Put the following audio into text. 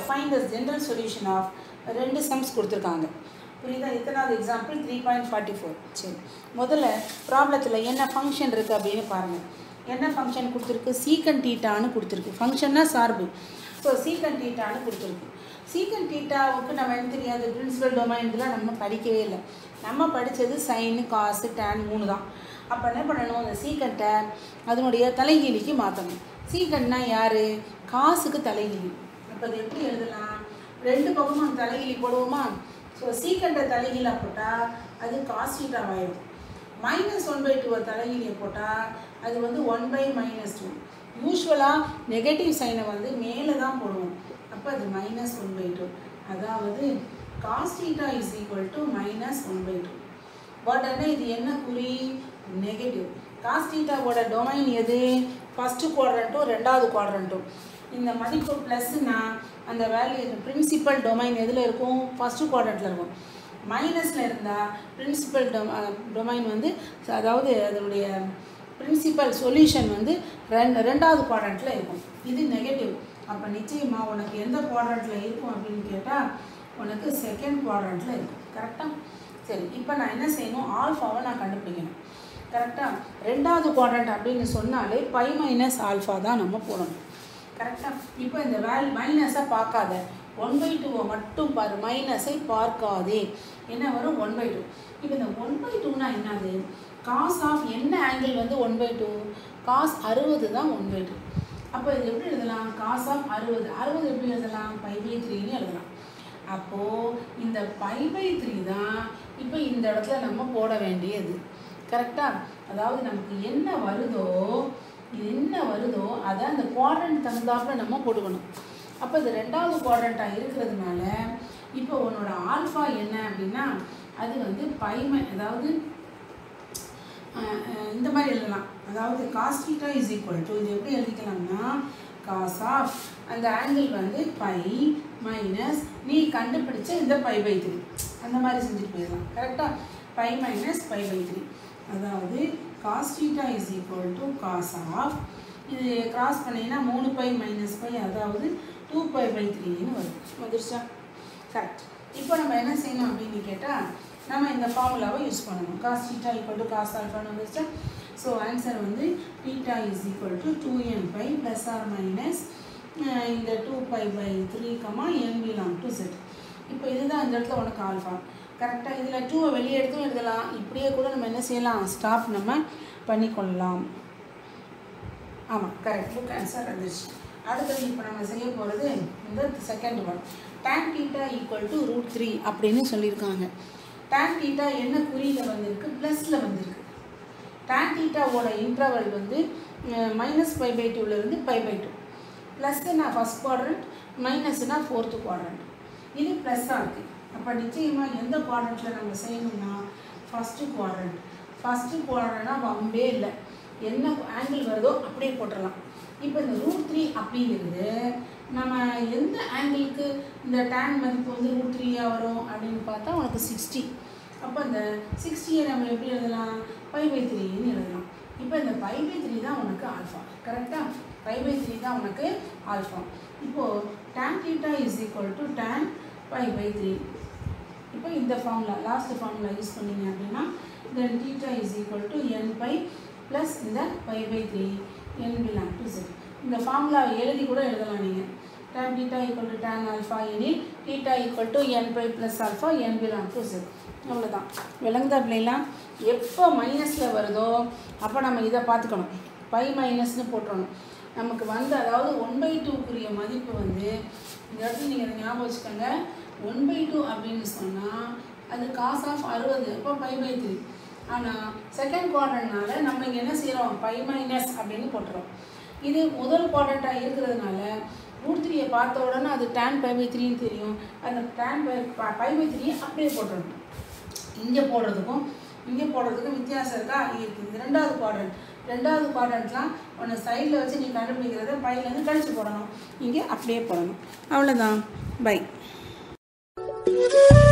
find the general solution of ரெண்டு sums கொடுத்துருக்காங்க புரியுதா இத்தனாவது example three point forty four சரி முதல்ல ப்ராப்ளத்தில் என்ன ஃபங்க்ஷன் இருக்குது அப்படின்னு பாருங்கள் என்ன ஃபங்க்ஷன் கொடுத்துருக்கு சீக்கன் டீட்டான்னு கொடுத்துருக்கு ஃபங்க்ஷன்னா சார்பு ஸோ சீக்கன் டீட்டான்னு கொடுத்துருக்கு சீக்கன் டீட்டாவுக்கு நம்ம என்ன தெரியாது பிரின்சிபல் டொமைன் இதெல்லாம் நம்ம படிக்கவே இல்லை நம்ம படித்தது சைனு காசு டேன் மூணு தான் அப்போ என்ன பண்ணணும் அந்த சீக்கண்ட்டை அதனுடைய தலைகீழிக்கு மாற்றணும் சீக்கண்ட்னா யார் காசுக்கு தலைகீழி அப்போ அது எப்படி எழுதலாம் ரெண்டு பக்கமும் அந்த தலைகீழி போடுவோமா ஸோ சீக்கண்ட்டை தலைகீழாக போட்டால் அது காஸ் டீட்டாவாயிடும் மைனஸ் ஒன் பை டூவை தலைகீழியை போட்டால் அது வந்து ஒன் பை மைனஸ் டூ யூஸ்வலாக நெகட்டிவ் சைனை வந்து மேலே தான் போடுவோம் அப்போ அது மைனஸ் ஒன் பை டூ அதாவது cos theta is equal to minus one by two but ஆனால் இது என்ன குறி நெகட்டிவ் காஸ் தீட்டாவோட டொமைன் எது ஃபஸ்ட்டு குவாட்ரண்ட்டும் ரெண்டாவது குவாட்ரண்ட்டும் இந்த மதிப்பு ப்ளஸ்னா அந்த வேல்யூ பிரின்சிபல் டொமைன் எதில் இருக்கும் ஃபஸ்ட்டு குவாட்ரண்ட்டில் இருக்கும் மைனஸில் இருந்தால் பிரின்சிபல் டொமைன் வந்து அதாவது அதனுடைய பிரின்சிபல் சொல்யூஷன் வந்து ரெண்டு ரெண்டாவது குவாட்ரண்ட்டில் இருக்கும் இது நெகட்டிவ் அப்போ நிச்சயமாக உனக்கு எந்த குவாட்ரண்ட்டில் இருக்கும் அப்படின்னு கேட்டால் உனக்கு செகண்ட் குவாட்ரண்ட்டில் இருக்கும் கரெக்டாக சரி இப்போ நான் என்ன செய்யணும் ஆல்ஃபாவை நான் கண்டுபிடிக்கணும் கரெக்டாக ரெண்டாவது குவாட்ரண்ட் அப்படின்னு சொன்னாலே பை மைனஸ் ஆல்ஃபா தான் நம்ம போடணும் கரெக்டாக இப்போ இந்த வேல் மைனஸை பார்க்காத ஒன் பை டூவை மட்டும் பாரு மைனஸை பார்க்காதே என்ன வரும் ஒன் பை டூ இப்போ இந்த ஒன் பை டூனா என்னது காஸ் ஆஃப் என்ன ஆங்கிள் வந்து ஒன் பை டூ காஸ் அறுபது தான் ஒன் பை டூ அப்போ இது எப்படி எழுதலாம் காஸ் ஆஃப் அறுபது அறுபது எப்படி எழுதலாம் பை பை த்ரீன்னு எழுதலாம் அப்போது இந்த பை பை த்ரீ தான் இப்போ இந்த இடத்துல நம்ம போட வேண்டியது கரெக்டாக அதாவது நமக்கு என்ன வருதோ இது என்ன வருதோ அதை அந்த குவாட்ரண்ட் தகுந்தாப்புல நம்ம போட்டுக்கணும் அப்போ இது ரெண்டாவது குவாட்ரண்ட்டாக இருக்கிறதுனால இப்போ உன்னோட ஆல்ஃபா என்ன அப்படின்னா அது வந்து பைமை அதாவது இந்த மாதிரி எழுதலாம் அதாவது cos theta is equal to இது எப்படி எழுதிக்கலாம்னா காஸ் ஆஃப் அந்த ஆங்கிள் வந்து பை மைனஸ் நீ கண்டுபிடிச்ச இந்த பை பை த்ரீ அந்த மாதிரி செஞ்சுட்டு போயிடலாம் கரெக்டாக pi minus pi pi three அதாவது cos theta is equal to cos of இது கிராஸ் பண்ணிங்கன்னா மூணு பை மைனஸ் பை அதாவது டூ பை பை த்ரீன்னு வரும் வந்துருச்சா கரெக்ட் இப்போ நம்ம என்ன செய்யணும் அப்படின்னு கேட்டால் நம்ம இந்த ஃபார்முலாவை யூஸ் பண்ணணும் cos theta equal to cos ஆல்ஃபான்னு வந்துருச்சா ஸோ ஆன்சர் வந்து theta is equal to two n pi plus or minus இந்த two pi pi three comma n belong to set இப்போ இதுதான் இந்த இடத்துல உனக்கு ஆல்ஃபா கரெக்டாக இதில் டூவை வெளியே எடுத்தும் எழுதலாம் இப்படியே கூட நம்ம என்ன செய்யலாம் ஸ்டாப் நம்ம பண்ணிக்கொள்ளலாம் ஆமாம் கரெக்ட் புக் ஆன்சர் வந்துருச்சு அடுத்தது இப்போ நம்ம செய்ய போகிறது இந்த second one tan theta equal to root three அப்படின்னு சொல்லியிருக்காங்க டேன் டீட்டா என்ன குறியில் வந்திருக்கு ப்ளஸில் வந்திருக்கு டேன் டீட்டாவோட இன்டர்வல் வந்து மைனஸ் ஃபைவ் பை டூலேருந்து ஃபைவ் பை டூ ப்ளஸ்னா ஃபஸ்ட் குவாட்ரண்ட் மைனஸ்னா ஃபோர்த்து குவாட்ரண்ட் இது ப்ளஸ்ஸாக இருக்குது அப்போ நிச்சயமாக எந்த குவாட்ரண்ட்டில் நம்ம செய்யணும்னா ஃபஸ்ட்டு குவாட்ரண்ட் ஃபஸ்ட்டு குவாட்ரண்ட்னா வம்பே இல்லை என்ன ஆங்கிள் வருதோ அப்படியே போட்டுடலாம் இப்போ இந்த ரூட் த்ரீ அப்படிங்கிறது நம்ம எந்த ஆங்கிளுக்கு இந்த டேன் மதிப்பு வந்து ரூட் த்ரீயாக வரும் அப்படின்னு பார்த்தா உனக்கு சிக்ஸ்டி அப்போ இந்த சிக்ஸ்டியை நம்ம எப்படி எழுதலாம் ஃபைவ் பை த்ரீன்னு எழுதலாம் இப்போ இந்த ஃபைவ் பை த்ரீ தான் உனக்கு ஆல்ஃபா கரெக்டாக ஃபைவ் பை த்ரீ தான் உனக்கு ஆல்ஃபா இப்போது tan theta is equal to tan five by three இப்போ இந்த ஃபார்முலா லாஸ்ட் ஃபார்முலா யூஸ் பண்ணீங்க அப்படின்னா then theta is equal to n pi plus இந்த five by three n belong to set இந்த ஃபார்முலாவை எழுதி கூட எழுதலாம் நீங்கள் tan theta equal to tan alpha எனில் theta equal to n pi plus alpha n belong to z அவ்வளோதான் விளங்குதா பிள்ளைலாம் எப்போ மைனஸில் வருதோ அப்போ நம்ம இதை பார்த்துக்கணும் பை மைனஸ்னு போட்டுறணும் நமக்கு வந்து அதாவது ஒன் பை டூக்குரிய மதிப்பு வந்து இந்த இடத்துல நீங்கள் அதை ஞாபகம் வச்சுக்கோங்க ஒன் பை டூ அப்படின்னு சொன்னால் அது காஸ் ஆஃப் அறுபது அப்போ பை பை த்ரீ ஆனால் செகண்ட் குவாட்ரண்ட்னால நம்ம இங்கே என்ன செய்கிறோம் பை மைனஸ் அப்படின்னு போட்டுறோம் இது முதல் குவாட்ரண்ட்டாக இருக்கிறதுனால ரூட் த்ரீயை பார்த்த உடனே அது டேன் பை பை த்ரீன்னு தெரியும் அந்த டேன் பை பை பை த்ரீயை அப்படியே போட்டுறணும் இங்கே போடுறதுக்கும் இங்கே போடுறதுக்கும் வித்தியாசம் இருக்கா இருக்குது இது ரெண்டாவது குவாட்ரண்ட் ரெண்டாவது குவாட்ரண்ட்லாம் உன்னை சைடில் வச்சு நீ கண்டுபிடிக்கிறத பையிலேருந்து கழிச்சு போடணும் இங்கே அப்படியே போடணும் அவ்வளோதான் பை